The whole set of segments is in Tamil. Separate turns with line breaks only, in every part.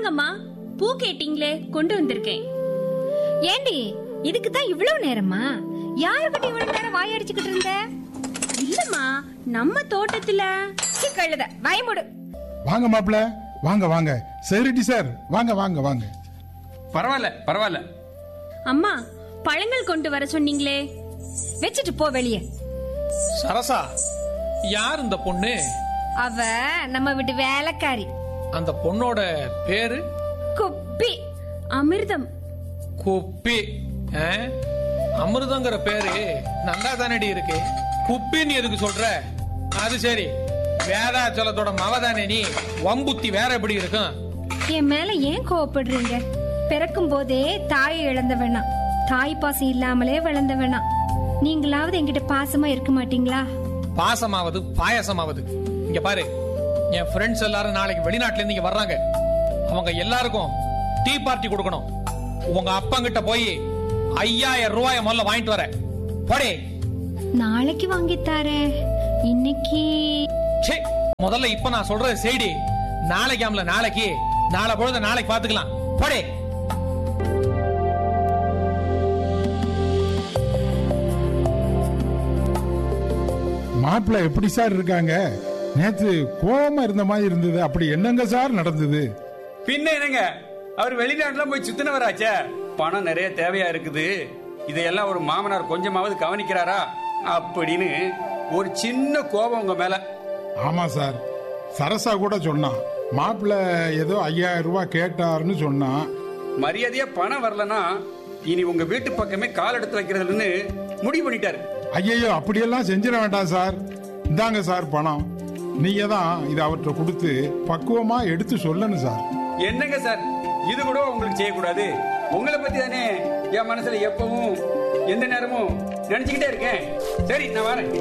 வாங்கம்மா பூ கேட்டீங்களே கொண்டு வந்திருக்கேன்
ஏண்டி இதுக்கு தான் இவ்வளவு நேரமா யாருக்கிட்ட இவ்வளவு நேரம் வாயடிச்சுக்கிட்டு இருந்த
இல்லம்மா நம்ம தோட்டத்துல
சீ, கழுத பயமுடு
வாங்க மாப்பிள வாங்க வாங்க செக்யூரிட்டி சார் வாங்க வாங்க வாங்க
பரவாயில்ல பரவாயில்ல
அம்மா பழங்கள் கொண்டு வர சொன்னீங்களே
வச்சுட்டு போ வெளியே
சரசா யார் இந்த பொண்ணு
அவ நம்ம வீட்டு வேலைக்காரி
அந்த பொண்ணோட பேரு
குப்பி
அமிர்தம்
குப்பி ஆ? அமிர்தங்கிற பேரு நல்லா தானடி இருக்கு குப்பின்னு எதுக்கு சொல்ற அது சரி வேதாச்சலத்தோட மவதானே நீ வம்புத்தி வேற எப்படி இருக்கும்
என் மேல ஏன் கோவப்படுறீங்க பிறக்கும் போதே தாயை இழந்த வேணாம் தாய் பாசம் இல்லாமலே வளர்ந்த வேணாம் நீங்களாவது என்கிட்ட பாசமா இருக்க மாட்டீங்களா
பாசமாவது பாயசமாவது இங்க பாரு என் ஃப்ரெண்ட்ஸ் எல்லாரும் நாளைக்கு வெளிநாட்டுல இருந்து இங்க வர்றாங்க அவங்க எல்லாருக்கும் டீ பார்ட்டி கொடுக்கணும் உங்க அப்பங்கிட்ட போய் ஐயாயிரம் ரூபாய முதல்ல வாங்கிட்டு வர போடே
நாளைக்கு வாங்கித்தாரேன் இன்னைக்கு
ச்சே முதல்ல இப்ப நான் சொல்றது செய்டி நாளைக்கு ஆமல நாளைக்கு நாளை பொழுது நாளைக்கு பாத்துக்கலாம் போடே
மாப்பிள எப்படி சார் இருக்காங்க நேத்து கோவமா இருந்த மாதிரி இருந்தது அப்படி என்னங்க சார் நடந்தது
பின்ன என்னங்க அவர் வெளிநாட்டுல போய் சுத்தினவராச்சே பணம் நிறைய தேவையா இருக்குது இதையெல்லாம் ஒரு மாமனார் கொஞ்சமாவது கவனிக்கிறாரா அப்படின்னு ஒரு சின்ன கோபம் உங்க மேல
ஆமா சார் சரசா கூட சொன்னான் மாப்பிள ஏதோ ஐயாயிரம் ரூபாய் கேட்டாருன்னு சொன்னான்
மரியாதையா பணம் வரலனா இனி உங்க வீட்டு பக்கமே கால் எடுத்து வைக்கிறதுன்னு முடிவு பண்ணிட்டாரு
ஐயையோ அப்படியெல்லாம் செஞ்சிட வேண்டாம் சார் இந்தாங்க சார் பணம் நீங்க தான் இதை அவர்கிட்ட கொடுத்து பக்குவமா எடுத்து சொல்லணும் சார்
என்னங்க சார் இது கூட உங்களுக்கு செய்யக்கூடாது உங்களை பத்தி தானே என் மனசுல எப்பவும் எந்த நேரமும் நினைச்சுக்கிட்டே இருக்கேன் சரி நான் வரேன்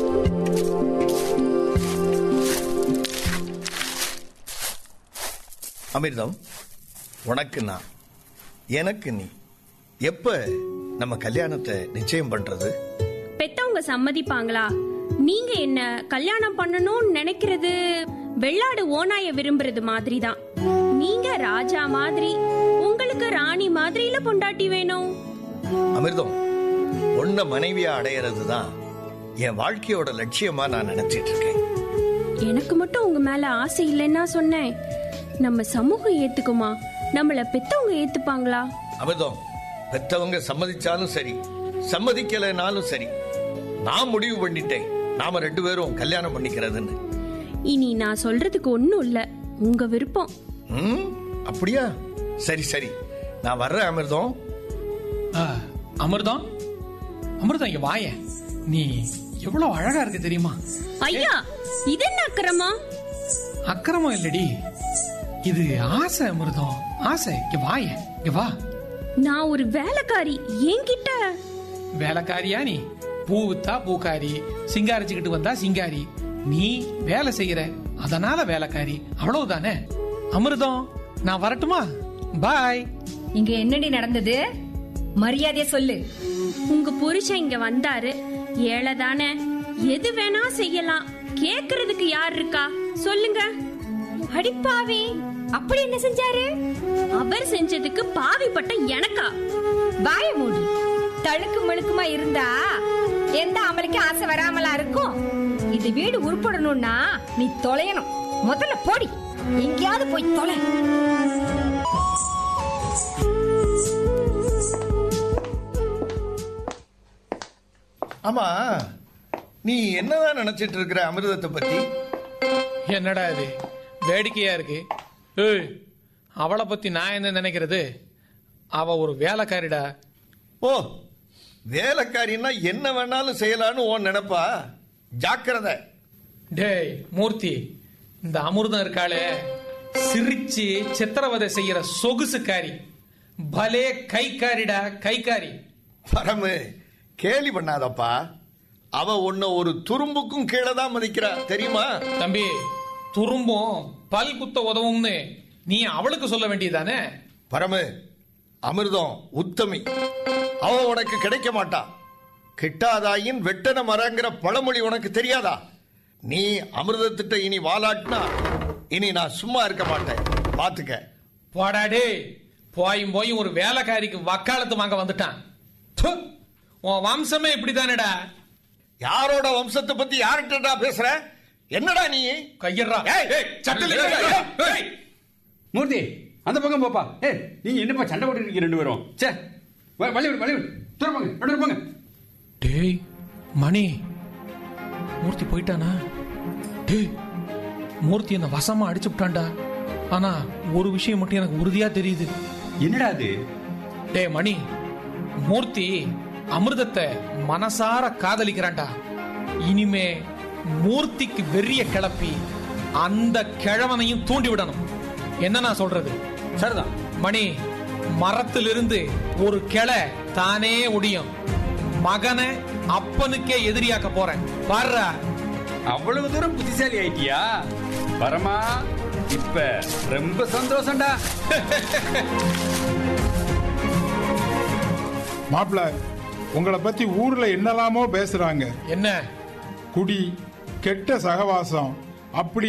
அமிர்தம் உனக்கு நான் எனக்கு நீ எப்ப நம்ம கல்யாணத்தை நிச்சயம் பண்றது
பெத்தவங்க சம்மதிப்பாங்களா நீங்க என்ன கல்யாணம் பண்ணணும்னு நினைக்கிறது வெள்ளாடு ஓநாய விரும்புறது மாதிரி தான் நீங்க ராஜா மாதிரி உங்களுக்கு ராணி மாதிரில பொண்டாட்டி வேணும்
அமிர்தம் உன்னை மனைவியா அடையிறது தான் என் வாழ்க்கையோட லட்சியமா நான் நினைச்சிட்டு இருக்கேன்
எனக்கு மட்டும் உங்க மேல ஆசை இல்லைன்னா சொன்னேன் நம்ம சமூகம் ஏத்துக்குமா நம்மள பெத்தவங்க ஏத்துப்பாங்களா
அமிர்தம் பெற்றவங்க சம்மதிச்சாலும் சரி சம்மதிக்கலைனாலும் சரி நான் முடிவு பண்ணிட்டேன் நாம ரெண்டு பேரும் கல்யாணம் பண்ணிக்கிறதுன்னு
இனி நான் சொல்றதுக்கு ஒண்ணும் இல்ல உங்க விருப்பம்
ம், அப்படியா சரி சரி நான் வர்றேன் அமிர்தம்
ஆ, அமிர்தம் அமிர்தம் இங்க வாய நீ எவ்வளவு அழகா இருக்கு தெரியுமா
ஐயா இது என்ன அக்கிரமா
அக்கிரமம் இல்லடி இது ஆசை அமிர்தம் ஆசை இங்க வாய இங்க வா
நான் ஒரு வேலைக்காரி என்கிட்ட
வேலைக்காரியா நீ பூ வித்தா பூக்காரி சிங்காரிச்சுக்கிட்டு வந்தா சிங்காரி நீ வேலை செய்யற அதனால வேலைக்காரி அவ்வளவுதானே அமிர்தம் நான் வரட்டுமா பாய்
இங்க என்னடி நடந்தது மரியாதைய சொல்லு
உங்க புருஷன் இங்க வந்தாரு ஏழை தானே எது வேணா செய்யலாம் கேக்குறதுக்கு யார் இருக்கா சொல்லுங்க
அடிப்பாவி அப்படி என்ன செஞ்சாரு
அவர் செஞ்சதுக்கு பாவி பட்டம் எனக்கா
வாய மூடு தழுக்கு மழுக்குமா இருந்தா எந்த அமலுக்கு ஆசை வராமலா இருக்கும் இது வீடு உருப்படணும்னா நீ தொலையணும் முதல்ல போடி எங்கேயாவது போய் தொலை
ஆமா நீ என்னதான் நினைச்சிட்டு இருக்கிற அமிர்தத்தை பத்தி
என்னடா இது வேடிக்கையா இருக்கு ஏய் அவளை பத்தி நான் என்ன நினைக்கிறது அவ ஒரு வேலைக்காரிடா
ஓ வேலைக்காரின்னா என்ன வேணாலும் செய்யலான்னு உன் நினைப்பா ஜாக்கிரதை
டேய் மூர்த்தி இந்த அமிர்தம் இருக்காளே சிரிச்சு சித்திரவதை செய்யற சொகுசுக்காரி பலே கைக்காரிடா கைக்காரி
பரமு கேலி பண்ணாதப்பா அவ உன்னை ஒரு துரும்புக்கும் கீழே தான் மதிக்கிறா தெரியுமா
தம்பி துரும்பும் பல் குத்த உதவும்னு நீ அவளுக்கு சொல்ல வேண்டியதானே
பரமு அமிர்தம் உத்தமி அவ உனக்கு கிடைக்க மாட்டா கிட்டாதாயின் வெட்டன மரங்கிற பழமொழி உனக்கு தெரியாதா நீ அமிர்தத்திட்ட இனி வாலாட்டினா இனி நான் சும்மா இருக்க மாட்டேன் பாத்துக்க
போடா டேய் போயும் போயும் ஒரு வேலைக்காரிக்கு வக்காலத்து வாங்க வந்துட்டான் ப்பு, உன் வம்சமே இப்படிதானேடா
யாரோட வம்சத்தை பத்தி யார்கிட்டடா பேசுற என்னடா நீ
கையறா
ஏய்,
ஏய், சட்டல
ஏய்,
ஏய்,
ஏய்,
ஏய்.
மூர்த்தி அந்த பக்கம் போப்பா ஏ நீங்க என்னப்பா சண்டை போட்டு இருக்கீங்க ரெண்டு பேரும் சே வ- வழி விடு வழி விடு தூர போங்க நடுவர் போங்க
டேய் மணி மூர்த்தி போயிட்டானா டேய் மூர்த்தி என்ன வசமா அடிச்சு விட்டான்டா ஆனா ஒரு விஷயம் மட்டும் எனக்கு உறுதியா தெரியுது
என்னடா அது
டேய் மணி மூர்த்தி அமிர்தத்தை மனசார காதலிக்கிறான்டா இனிமே மூர்த்திக்கு வெறிய கிளப்பி அந்த கிழவனையும் தூண்டி விடணும் என்ன நான் சொல்றது
சரிதான்
மணி மரத்திலிருந்து ஒரு கிளை தானே ஒடியும் மகனை அப்பனுக்கே எதிரியாக்க போறேன் பாருடா
அவ்வளவு தூரம் புத்திசாலி ஆயிட்டியா வரமா இப்ப ரொம்ப சந்தோஷம்டா
மாப்பிள உங்களை பத்தி ஊர்ல என்னெல்லாமோ பேசுறாங்க
என்ன
குடி கெட்ட சகவாசம் அப்படி